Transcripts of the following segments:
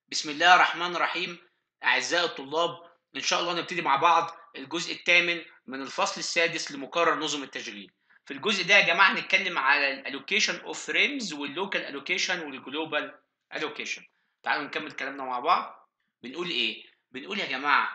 بسم الله الرحمن الرحيم أعزائي الطلاب إن شاء الله نبتدي مع بعض الجزء الثامن من الفصل السادس لمقرر نظم التشغيل في الجزء ده يا جماعة هنتكلم على الالوكيشن اوف فريمز واللوكال الوكيشن والجلوبال الوكيشن تعالوا نكمل كلامنا مع بعض بنقول ايه بنقول يا جماعة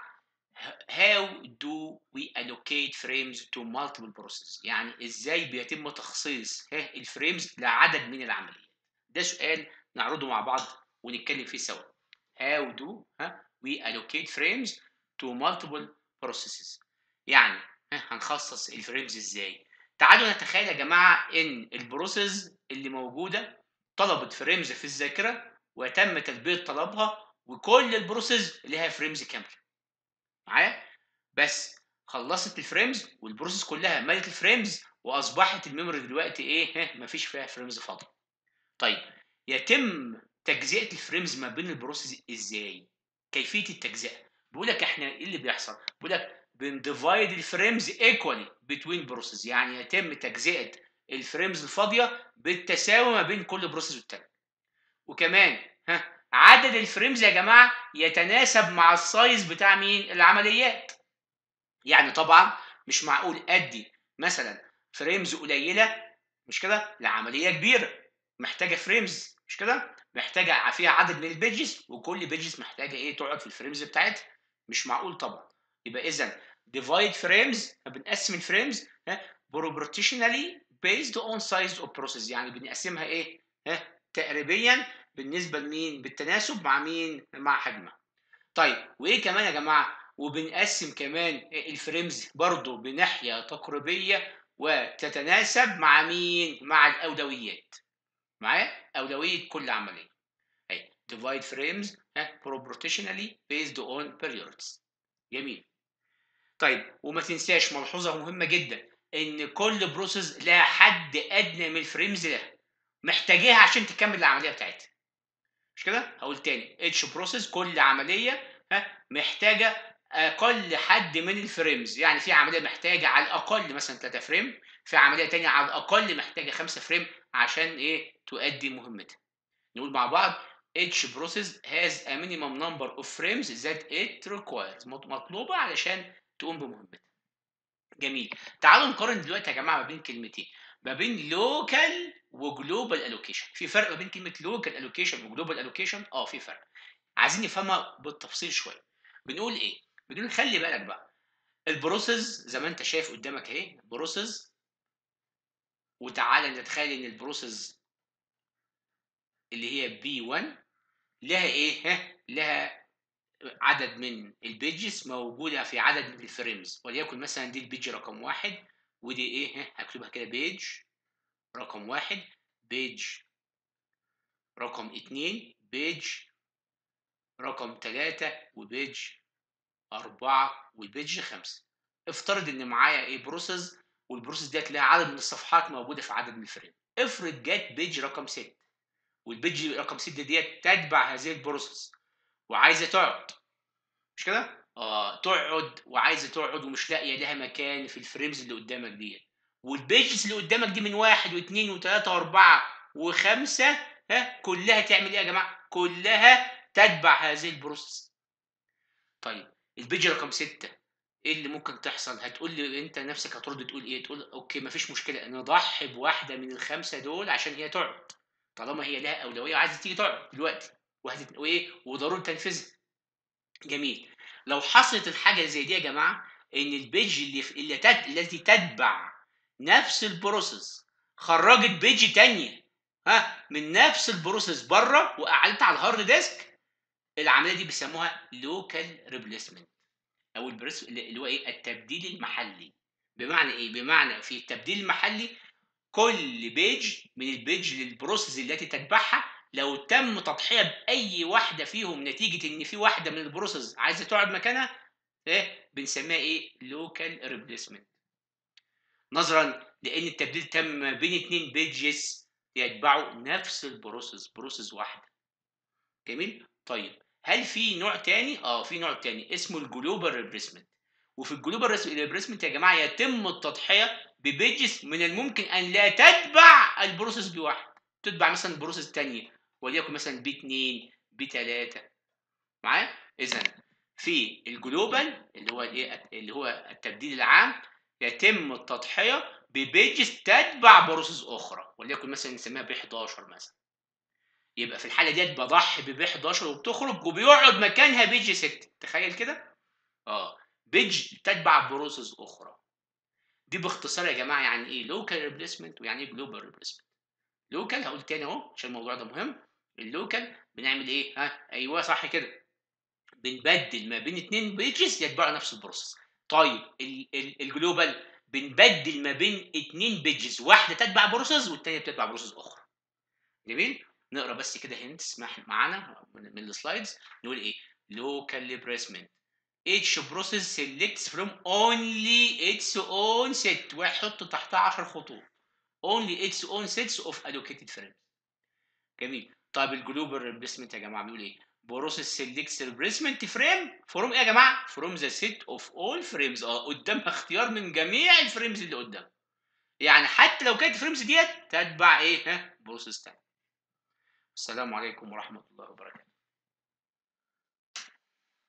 how do we allocate frames to multiple processes يعني ازاي بيتم تخصيص ها الفريمز لعدد من العمليات ده سؤال نعرضه مع بعض ونتكلم فيه سوا how do ها we allocate frames to multiple processes يعني ها هنخصص الفريمز ازاي تعالوا نتخيل يا جماعه ان البروسيس اللي موجوده طلبت فريمز في الذاكره وتم تلبيه طلبها وكل البروسيس لها فريمز كامله معايا بس خلصت الفريمز والبروسيس كلها ملت الفريمز واصبحت الميموري دلوقتي ايه ها مفيش فيها فريمز فاضيه طيب يتم تجزئه الفريمز ما بين البروسيس ازاي كيفيه التجزئه بيقول لك احنا ايه اللي بيحصل بيقول لك بنديفايد الفريمز ايكوالي بتوين بروسيس يعني يتم تجزئه الفريمز الفاضيه بالتساوي ما بين كل بروسيس والتاني وكمان ها عدد الفريمز يا جماعه يتناسب مع السايز بتاع مين العمليات يعني طبعا مش معقول ادي مثلا فريمز قليله مش كده لعمليه كبيره محتاجه فريمز مش كده محتاجه فيها عدد من البيجز وكل بيجز محتاجه ايه تقعد في الفريمز بتاعتها مش معقول طبعا يبقى اذا ديفايد فريمز بنقسم الفريمز بروبورتيشنالي بيزد اون سايز اوف بروسيس يعني بنقسمها ايه ها تقريبيا بالنسبه لمين بالتناسب مع مين مع حجمها طيب وايه كمان يا جماعه وبنقسم كمان الفريمز برضو بناحيه تقريبيه وتتناسب مع مين مع الاولويات معايا اولويه كل عمليه اهي divide frames proportionally based on periods جميل طيب وما تنساش ملحوظه مهمه جدا ان كل بروسيس لها حد ادنى من الفريمز ده محتاجاها عشان تكمل العمليه بتاعتها مش كده هقول تاني اتش بروسيس كل عمليه ها محتاجه اقل حد من الفريمز يعني في عمليه محتاجه على الاقل مثلا 3 فريم في عمليه تانية على الاقل محتاجه 5 فريم عشان ايه تؤدي مهمتها نقول مع بعض each process has a minimum number of frames that it requires مطلوبه علشان تقوم بمهمتها جميل تعالوا نقارن دلوقتي يا جماعه ما بين كلمتين ما بين لوكال وجلوبال الوكيشن في فرق ما بين كلمه لوكال الوكيشن وجلوبال الوكيشن اه في فرق عايزين نفهمها بالتفصيل شويه بنقول ايه بنقول خلي بالك بقى البروسيس زي ما انت شايف قدامك اهي بروسيس وتعالى نتخيل ان البروسيس اللي هي بي 1 لها ايه ها لها عدد من البيجز موجوده في عدد من الفريمز وليكن مثلا دي البيج رقم واحد ودي ايه ها هكتبها كده بيج رقم واحد بيج رقم اتنين بيج رقم تلاتة وبيج أربعة والبيج خمسة افترض إن معايا إيه بروسيس والبروسيس ديت لها عدد من الصفحات موجودة في عدد من الفريم افرض جت بيج رقم ستة والبيج رقم ستة ديت تتبع هذه البروسيس وعايزة تقعد مش كده؟ اه تقعد وعايزة تقعد ومش لاقية لها مكان في الفريمز اللي قدامك ديت والبيجز اللي قدامك دي من واحد واثنين وثلاثة وأربعة وخمسة ها كلها تعمل إيه يا جماعة؟ كلها تتبع هذه البروسيس. طيب البيج رقم ستة ايه اللي ممكن تحصل؟ هتقول لي انت نفسك هترد تقول ايه؟ تقول اوكي مفيش مشكله نضحي بواحده من الخمسه دول عشان هي تقعد طالما هي لها اولويه وعايزه تيجي تقعد دلوقتي وهت... وايه وضروري تنفذها. جميل لو حصلت الحاجه زي دي يا جماعه ان البيج اللي في... اللي تت... التي تتبع نفس البروسيس خرجت بيج تانية ها من نفس البروسيس بره وقعدت على الهارد ديسك العمليه دي بيسموها لوكال ريبليسمنت او البريس اللي هو ايه التبديل المحلي بمعنى ايه بمعنى في التبديل المحلي كل بيج من البيج للبروسيس التي تتبعها لو تم تضحيه باي واحده فيهم نتيجه ان في واحده من البروسيس عايزه تقعد مكانها ايه بنسميها ايه لوكال ريبليسمنت نظرا لان التبديل تم بين اتنين بيجز يتبعوا نفس البروسيس بروسيس واحده جميل طيب هل في نوع تاني اه في نوع تاني اسمه الجلوبال ريبليسمنت وفي الجلوبال ريبليسمنت يا جماعه يتم التضحيه ببيجز من الممكن ان لا تتبع البروسيس بواحد تتبع مثلا بروسيس تانية وليكن مثلا بي 2 بي 3 معايا اذا في الجلوبال اللي هو الايه اللي هو التبديل العام يتم التضحيه ببيجز تتبع بروسيس اخرى وليكن مثلا نسميها ب 11 مثلا يبقى في الحاله ديت بضحي بب 11 وبتخرج وبيقعد مكانها بيج 6 تخيل كده اه بيج تتبع بروسيس اخرى دي باختصار يا جماعه يعني ايه لوكال ريبليسمنت ويعني ايه جلوبال ريبليسمنت لوكال هقول تاني اهو عشان الموضوع ده مهم اللوكال بنعمل ايه ها ايوه صح كده بنبدل ما بين اتنين بيجز يتبعوا نفس البروسيس طيب ال- ال- الجلوبال بنبدل ما بين اتنين بيجز واحده تتبع بروسيس والتانيه بتتبع بروسيس اخرى جميل نقرا بس كده هنتس معانا من, من السلايدز نقول ايه local replacement each process selects from only its own set ويحط تحتها 10 خطوط only its own sets of allocated frames جميل طيب الجلوبال ريبليسمنت يا جماعه بيقول ايه بروسيس سيلكتس ريبليسمنت فريم فروم ايه يا جماعه فروم ذا سيت اوف اول فريمز اه قدامها اختيار من جميع الفريمز اللي قدام يعني حتى لو كانت الفريمز ديت تتبع ايه ها بروسيس تاني السلام عليكم ورحمه الله وبركاته